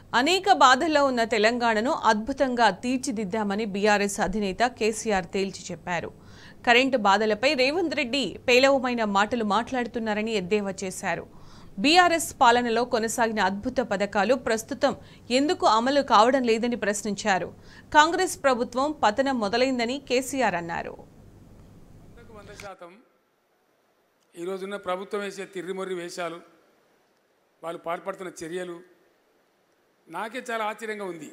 అనేక బాధల్లో ఉన్న తెలంగాణను అద్భుతంగా తీర్చిదిద్దామని బీఆర్ఎస్ అధినేత కేసీఆర్ తేల్చి చెప్పారు కరెంటు బాధలపై రేవంత్ రెడ్డి పేలవమైన మాటలు మాట్లాడుతున్నారని ఎద్దేవా చేశారు బీఆర్ఎస్ పాలనలో కొనసాగిన అద్భుత పథకాలు ప్రస్తుతం ఎందుకు అమలు కావడం లేదని ప్రశ్నించారు కాంగ్రెస్ ప్రభుత్వం పతనం మొదలైందని కేసీఆర్ అన్నారు వందకు వంద శాతం ఈరోజున్న ప్రభుత్వం వేసే తిర్రిమొర్రి వేషాలు వాళ్ళు పాల్పడుతున్న చర్యలు నాకే చాలా ఆశ్చర్యంగా ఉంది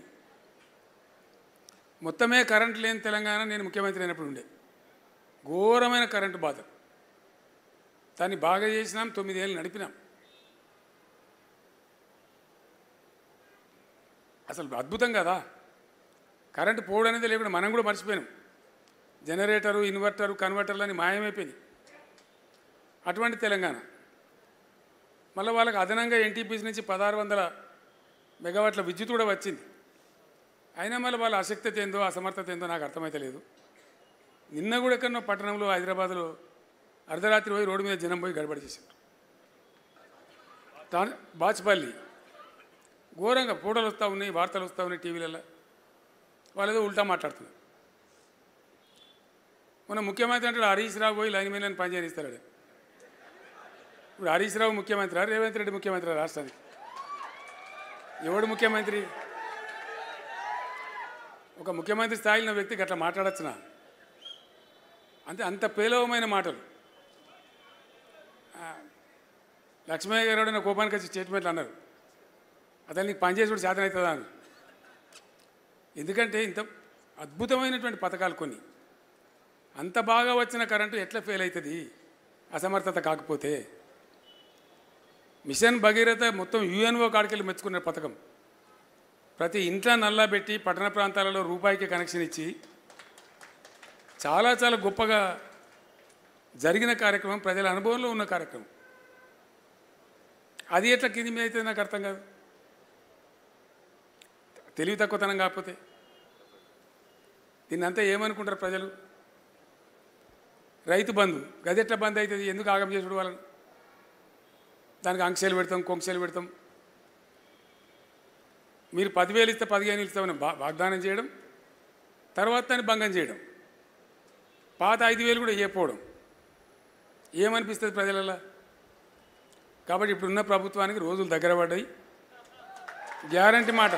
మొత్తమే కరెంట్ లేని తెలంగాణ నేను ముఖ్యమంత్రి అయినప్పుడు ఉండే ఘోరమైన కరెంటు బాధ దాన్ని బాగా చేసినాం తొమ్మిదేళ్ళు నడిపినాం అసలు అద్భుతం కదా కరెంటు పోవడం అనేది లేకుండా మనం కూడా మర్చిపోయినాం జనరేటరు ఇన్వర్టరు కన్వర్టర్లు అని మాయమైపోయింది అటువంటి తెలంగాణ మళ్ళీ వాళ్ళకి అదనంగా ఎన్టీపీసీ నుంచి పదహారు వందల మెగావాట్ల విద్యుత్ కూడా వచ్చింది అయినా మళ్ళీ వాళ్ళ అశక్తత ఏందో అసమర్థత ఏందో నాకు అర్థమైతే లేదు నిన్న కూడా ఎక్కడో పట్టణంలో హైదరాబాద్లో అర్ధరాత్రి పోయి రోడ్డు మీద జనం పోయి గడబడి చేశారు తా- బాచ్పల్లి ఘోరంగా ఫోటోలు వస్తూ ఉన్నాయి వార్తలు వస్తూ ఉన్నాయి టీవీలలో వాళ్ళు ఏదో ఉల్టా మాట్లాడుతున్నారు మన ముఖ్యమంత్రి అంటే హరీష్ రావు పోయి లైన్ మీద పనిచేయిస్తాడు ఆడు. ఇప్పుడు హరీష్ రావు ముఖ్యమంత్రి రేవంత్ రెడ్డి ముఖ్యమంత్రి రాష్ట్రానికి ఎవడు ముఖ్యమంత్రి ఒక ముఖ్యమంత్రి స్థాయిలో ఉన్న వ్యక్తికి అట్లా మాట్లాడచ్చునా అంతే అంత పేలవమైన మాటలు ఆ, లక్ష్మయ్య గారు నా కోపానికి వచ్చి స్టేట్మెంట్లు అన్నారు అతను నీకు పనిచేసి శాతం అవుతుందా అని ఎందుకంటే ఇంత అద్భుతమైనటువంటి పథకాలు కొన్ని అంత బాగా వచ్చిన కరెంటు ఎట్లా ఫెయిల్ అవుతుంది అసమర్థత కాకపోతే మిషన్ భగీరథ మొత్తం యుఎన్ఓ కాడికెళ్ళి మెచ్చుకున్న పథకం ప్రతి ఇంట్లో నల్లా పెట్టి పట్టణ ప్రాంతాలలో రూపాయికి కనెక్షన్ ఇచ్చి చాలా చాలా గొప్పగా జరిగిన కార్యక్రమం ప్రజల అనుభవంలో ఉన్న కార్యక్రమం అది ఎట్లా కింది మీద అవుతుంది నాకు అర్థం కాదు తెలివి తక్కువతనం కాకపోతే దీన్ని అంతా ఏమనుకుంటారు ప్రజలు రైతు బంధు గది ఎట్లా బంద్ అవుతుంది ఎందుకు ఆగం చేసుడు వాళ్ళని దానికి అంక్షలు పెడతాం కొంక్షలు పెడతాం మీరు పదివేలు ఇస్తే పదిహేను ఇస్తామని బా వాగ్దానం చేయడం తర్వాత దాన్ని భంగం చేయడం పాత ఐదు వేలు కూడా ఇవ్వకపోవడం ఏమనిపిస్తుంది ప్రజలలో కాబట్టి ఇప్పుడున్న ప్రభుత్వానికి రోజులు దగ్గర పడ్డాయి గ్యారంటీ మాట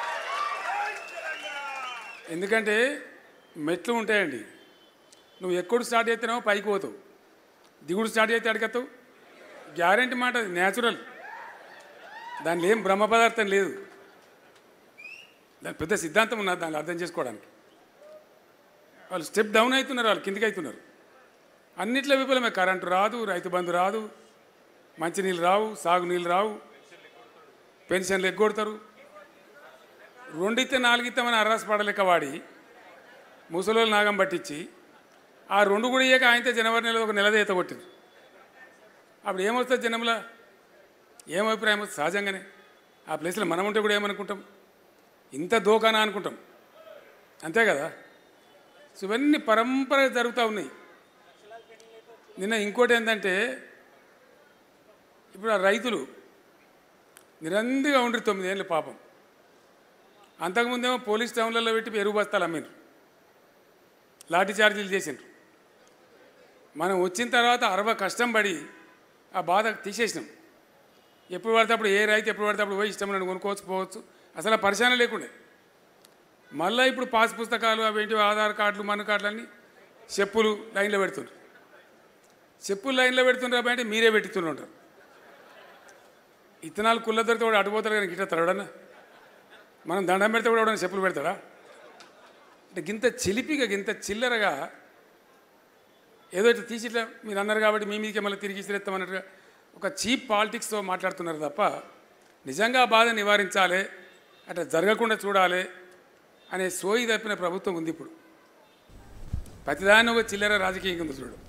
ఎందుకంటే మెట్లు ఉంటాయండి నువ్వు ఎక్కడ స్టార్ట్ చేస్తున్నావో పైకి పోతావు దిగుడు స్టార్ట్ చేస్తే అడగతావు గ్యారంటీ మాట న్యాచురల్ దానిలో ఏం బ్రహ్మ పదార్థం లేదు దాని పెద్ద సిద్ధాంతం ఉన్నది దాన్ని అర్థం చేసుకోవడానికి వాళ్ళు స్టెప్ డౌన్ అవుతున్నారు వాళ్ళు కిందికి అవుతున్నారు అన్నిట్లో విఫలమే కరెంటు రాదు రైతు బంధు రాదు మంచినీళ్ళు రావు సాగునీళ్ళు రావు పెన్షన్లు ఎగ్గొడతారు రెండితే నాలుగిస్తామని అర్రాస్ పడలేక వాడి ముసలోళ్ళు నాగం పట్టించి ఆ రెండు కూడా ఇయ్యక ఆయనతో జనవరి నెలలో ఒక నెల ఈత కొట్టింది అప్పుడు ఏమొస్తుంది జనంలో ఏం అభిప్రాయం వస్తుంది సహజంగానే ఆ ప్లేస్లో మనం ఉంటే కూడా ఏమనుకుంటాం ఇంత దోకానా అనుకుంటాం అంతే కదా సో ఇవన్నీ పరంపరగా జరుగుతూ ఉన్నాయి నిన్న ఇంకోటి ఏంటంటే ఇప్పుడు ఆ రైతులు నిరంతరంగా ఉండ్రి తొమ్మిదేళ్ళు పాపం అంతకుముందేమో పోలీస్ టౌన్లలో పెట్టి ఎరువు బస్తాలు అమ్మిండ్రు లాఠీ చార్జీలు చేసిండ్రు మనం వచ్చిన తర్వాత అరవై కష్టం పడి ఆ బాధ తీసేసినాం ఎప్పుడు పడితే అప్పుడు ఏ రైతు ఎప్పుడు పడితే అప్పుడు పోయి ఇష్టం నన్ను కొనుక్కోవచ్చు పోవచ్చు అసలు ఆ పరిశానం లేకుండే మళ్ళీ ఇప్పుడు పాస్ పుస్తకాలు అవేంటి ఆధార్ కార్డులు మన కార్డులు అన్నీ చెప్పులు లైన్లో పెడుతుండ్రు చెప్పులు లైన్లో పెడుతుండ్రు అంటే మీరే పెట్టుతుంటారు ఇత్తనాలు కుళ్ళ దొరికితే కూడా అడిపోతారు కానీ గిట్ట తడడన్నా మనం దండం పెడితే కూడా ఎవడన్నా చెప్పులు పెడతాడా అంటే గింత చిలిపిగా గింత చిల్లరగా ఏదో ఇట్లా తీసి ఇట్లా మీరు అన్నారు కాబట్టి మీ మీదకి మళ్ళీ తిరిగి ఇస్తామన్నట్టుగా ఒక చీప్ పాలిటిక్స్తో మాట్లాడుతున్నారు తప్ప నిజంగా ఆ బాధ నివారించాలి అట్లా జరగకుండా చూడాలి అనే సోయి తప్పిన ప్రభుత్వం ఉంది ఇప్పుడు ప్రతిదాన్ని ఒక చిల్లర రాజకీయం కింద చూడు